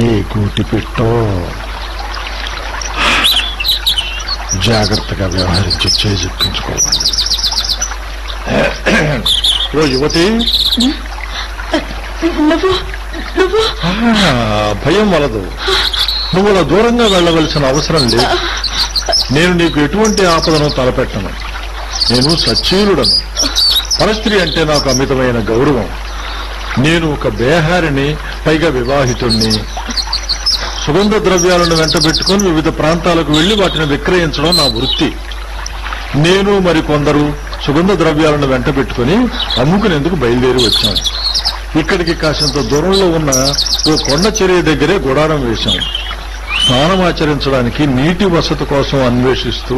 ఏ కూటి పెట్టో జాగ్రత్తగా వ్యవహరించి చేజిక్కించుకోవాలి ఓ యువతి నువ్వు నువ్వు ఆ, భయం వలదు నువ్వు అలా దూరంగా వెళ్ళవలసిన అవసరం లేదు నేను నీకు ఎటువంటి ఆపదను తలపెట్టను నేను సచ్చీలుడను పరస్త్రీ అంటే నాకు అమితమైన గౌరవం నేను ఒక బేహారిని పైగా వివాహితుణ్ణి సుగంధ ద్రవ్యాలను వెంట పెట్టుకుని వివిధ ప్రాంతాలకు వెళ్లి వాటిని విక్రయించడం నా వృత్తి నేను మరి కొందరు సుగంధ ద్రవ్యాలను వెంట పెట్టుకుని అమ్ముకునేందుకు బయలుదేరి వచ్చాం ఇక్కడికి కాసింత దూరంలో ఉన్న ఓ కొండ చర్య దగ్గరే గుడారం వేశాం స్నానమాచరించడానికి నీటి వసతి కోసం అన్వేషిస్తూ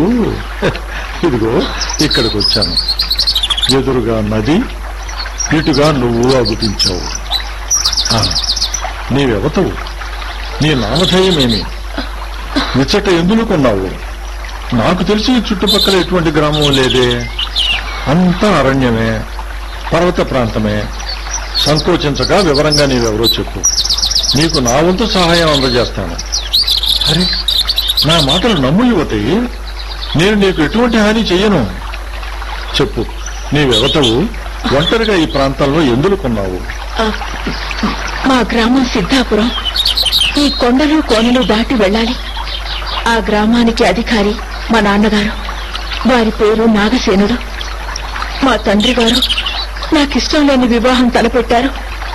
ఇదిగో ఇక్కడికి వచ్చాను ఎదురుగా నది ఇటుగా నువ్వు అగుపించావు ఆ, నీవెవతవు నీ నామధేయమేమి ఇచ్చట ఎందుకు కొన్నావు నాకు తెలిసి ఈ చుట్టుపక్కల ఎటువంటి గ్రామం లేదే అంతా అరణ్యమే పర్వత ప్రాంతమే సంకోచించక వివరంగా నీవెవరో చెప్పు నీకు నా వంతు సహాయం అందజేస్తాను అరే నా మాటలు నమ్ము యువతి నేను నీకు ఎటువంటి హాని చెయ్యను చెప్పు నీవెవతవు ఒంటరిగా ఈ ప్రాంతంలో ఎందుకు కొన్నావు ఆ, మా గ్రామం సిద్ధాపురం ఈ కొండలు కోనలు దాటి వెళ్ళాలి ఆ గ్రామానికి అధికారి మా నాన్నగారు వారి పేరు నాగసేనుడు మా తండ్రి గారు నాకిష్టం లేని వివాహం తలపెట్టారు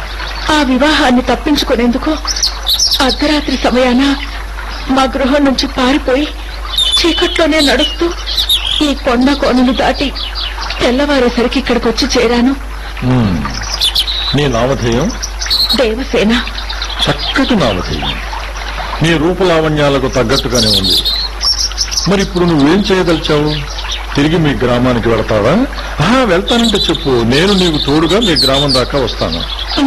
ఆ వివాహాన్ని తప్పించుకునేందుకు అర్ధరాత్రి సమయాన మా గృహం నుంచి పారిపోయి చీకట్లోనే నడుస్తూ ఈ కొండ కోనలు దాటి తెల్లవారేసరికి ఇక్కడికి వచ్చి చేరాను హ్మ్. నీ నామధేయం దేవసేన చక్కటి నామధేయం నీ రూపలావణ్యాలకు తగ్గట్టుగానే ఉంది మరి ఇప్పుడు నువ్వేం చేయదలిచావు తిరిగి మీ గ్రామానికి వెళతావా ఆహా వెళ్తానంటే చెప్పు నేను నీకు తోడుగా మీ గ్రామం దాకా వస్తాను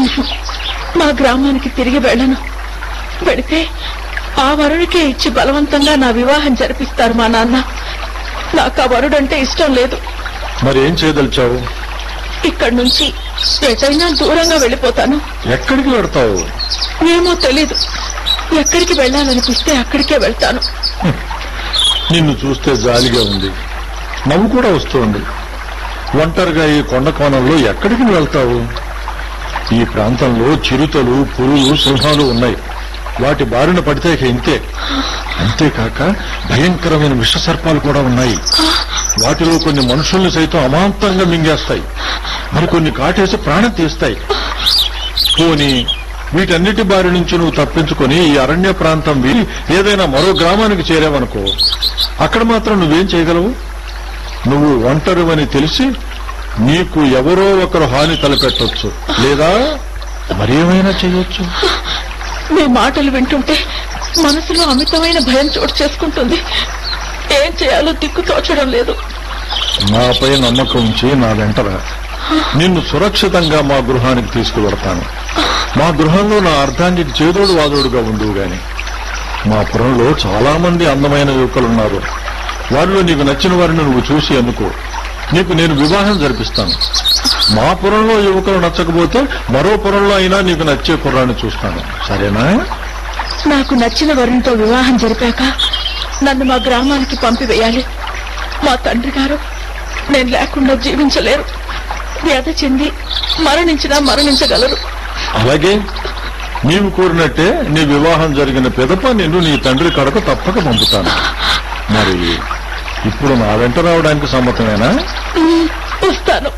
మా గ్రామానికి తిరిగి వెళ్ళను వెళితే ఆ వరుడికే ఇచ్చి బలవంతంగా నా వివాహం జరిపిస్తారు మా నాన్న నాకు ఆ వరుడంటే ఇష్టం లేదు మరి ఏం చేయదలిచావు ఇక్కడి నుంచి ఎటైనా దూరంగా వెళ్ళిపోతాను ఎక్కడికి వెడతావు ఏమో తెలీదు ఎక్కడికి వెళ్ళాలనిపిస్తే అక్కడికే వెళ్తాను నిన్ను చూస్తే జాలిగా ఉంది నవ్వు కూడా వస్తోంది ఒంటరిగా ఈ కొండ కోణంలో ఎక్కడికి వెళ్తావు ఈ ప్రాంతంలో చిరుతలు పురులు సింహాలు ఉన్నాయి వాటి బారిన పడితే ఇక ఇంతే అంతేకాక భయంకరమైన విష సర్పాలు కూడా ఉన్నాయి వాటిలో కొన్ని మనుషుల్ని సైతం అమాంతంగా మింగేస్తాయి మరికొన్ని కాటేసి ప్రాణం తీస్తాయి పోని వీటన్నిటి బారి నుంచి నువ్వు తప్పించుకొని ఈ అరణ్య ప్రాంతం వీడి ఏదైనా మరో గ్రామానికి చేరావనుకో అక్కడ మాత్రం నువ్వేం చేయగలవు నువ్వు ఒంటరివని తెలిసి నీకు ఎవరో ఒకరు హాని తలపెట్టొచ్చు లేదా మరేమైనా చేయొచ్చు మీ మాటలు వింటుంటే మనసులో అమితమైన భయం చోటు చేసుకుంటుంది ఏం చేయాలో దిక్కు తోచడం లేదు నాపై నమ్మకం ఉంచి నా వెంటరా నిన్ను సురక్షితంగా మా గృహానికి తీసుకువెడతాను మా గృహంలో నా అర్ధాంగికి చేదోడు వాదోడుగా ఉండువు గాని మా పురంలో చాలా మంది అందమైన యువకులున్నారు వారిలో నీకు నచ్చిన వారిని నువ్వు చూసి అనుకో నీకు నేను వివాహం జరిపిస్తాను మా పురంలో యువకులు నచ్చకపోతే మరో పురంలో అయినా నీకు నచ్చే కుర్రాన్ని చూస్తాను సరేనా నాకు నచ్చిన వరునితో వివాహం జరిపాక నన్ను మా గ్రామానికి పంపివేయాలి మా తండ్రి గారు నేను లేకుండా జీవించలేరు వ్యధ చెంది మరణించినా మరణించగలరు అలాగే నీవు కోరినట్టే నీ వివాహం జరిగిన పిదప నిన్ను నీ తండ్రి కడకు తప్పక పంపుతాను మరి ఇప్పుడు నా వెంట రావడానికి సమ్మతమేనా ఉమ్, వస్తాను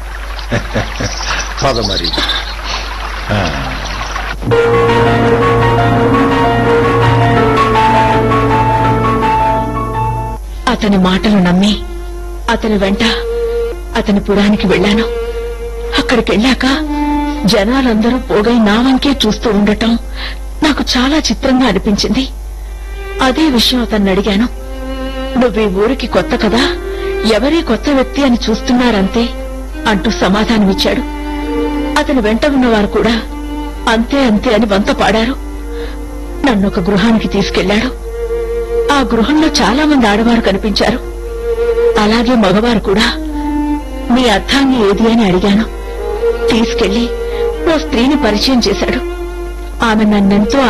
పద మరి ఆ. అతని మాటలు నమ్మి అతని వెంట అతని పురానికి వెళ్ళాను అక్కడికి వెళ్ళాక జనాలందరూ పోగై నా వంకే చూస్తూ ఉండటం నాకు చాలా చిత్రంగా అనిపించింది అదే విషయం అతన్ని అడిగాను నువ్వు ఈ ఊరికి కొత్త కదా ఎవరీ కొత్త వ్యక్తి అని చూస్తున్నారంతే అంటూ సమాధానమిచ్చాడు అతని వెంట ఉన్నవారు కూడా అంతే అంతే అని వంత పాడారు నన్ను ఒక గృహానికి తీసుకెళ్లాడు ఆ గృహంలో చాలా మంది ఆడవారు కనిపించారు అలాగే మగవారు కూడా మీ అర్థాన్ని ఏది అని అడిగాను తీసుకెళ్లి ఓ స్త్రీని పరిచయం చేశాడు ఆమె నన్నెంతో